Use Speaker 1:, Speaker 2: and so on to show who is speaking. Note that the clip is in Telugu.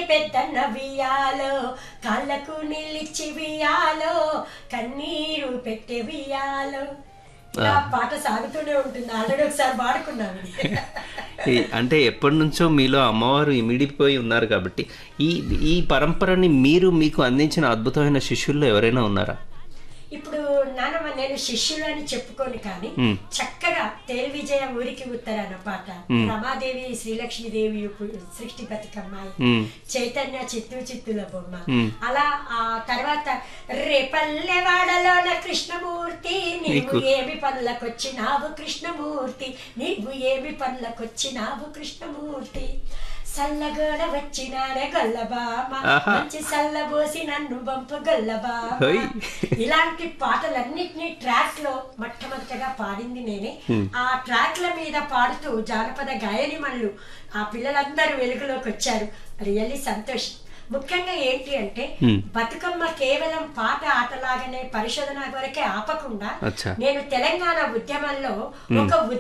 Speaker 1: పెద్దన్న వియాలో కాళ్ళకు నిలిచి వియాలో కన్నీరు పెట్టే వియాలో ఇలా పాట సాగుతూనే ఉంటుంది ఆల్రెడీ ఒకసారి పాడుకున్నాం ఇది.
Speaker 2: ఈ- అంటే ఎప్పటి నుంచో మీలో అమ్మవారు ఇమిడిపోయి ఉన్నారు కాబట్టి ఈ ఈ పరంపరని మీరు మీకు అందించిన అద్భుతమైన శిష్యుల్లో ఎవరైనా ఉన్నారా
Speaker 1: ఇప్పుడు నానమ్మ నేను శిష్యులు అని చెప్పుకోను కానీ
Speaker 2: మ్మ్.
Speaker 1: చక్కగా తేలి విజయ ఊరికి ఉత్తరాన పాట రమాదేవి శ్రీలక్ష్మీదేవి ఉప్పు- సృష్టి బతుకమ్మాయి
Speaker 2: మ్మ్.
Speaker 1: చైతన్య చిత్తు చిత్తుల బొమ్మ
Speaker 2: మ్మ్.
Speaker 1: అలా ఆ తర్వాత రేపల్లెవాడలోన కృష్ణమూర్తి నీవు
Speaker 2: నీకు-
Speaker 1: ఏమి పనులకొచ్చినావు కృష్ణమూర్తి నీవు ఏమి పనులకొచ్చినావు కృష్ణమూర్తి సల్లగోడ వచ్చినానే గొల్లబామ
Speaker 2: ఆహా.
Speaker 1: మంచి సల్లబోసి నన్ను బంపు గొల్లబామ
Speaker 2: హోయ్.
Speaker 1: ఇలాంటి పాటలన్నిటినీ ట్రాక్ లో మొట్టమొదటగా పాడింది నేనే ఆ ట్రాక్ల మీద పాడుతూ జానపద గాయని మళ్ళు ఆ పిల్లలందరూ వెలుగులోకి వచ్చారు రియల్లీ సంతోష్ ముఖ్యంగా ఏంటి అంటే
Speaker 2: Hmm.
Speaker 1: బతుకమ్మ కేవలం పాట ఆటలాగానే పరిశోధన వరకే ఆపకుండా
Speaker 2: అచ్చా
Speaker 1: నేను తెలంగాణ ఉద్యమంలో ఒక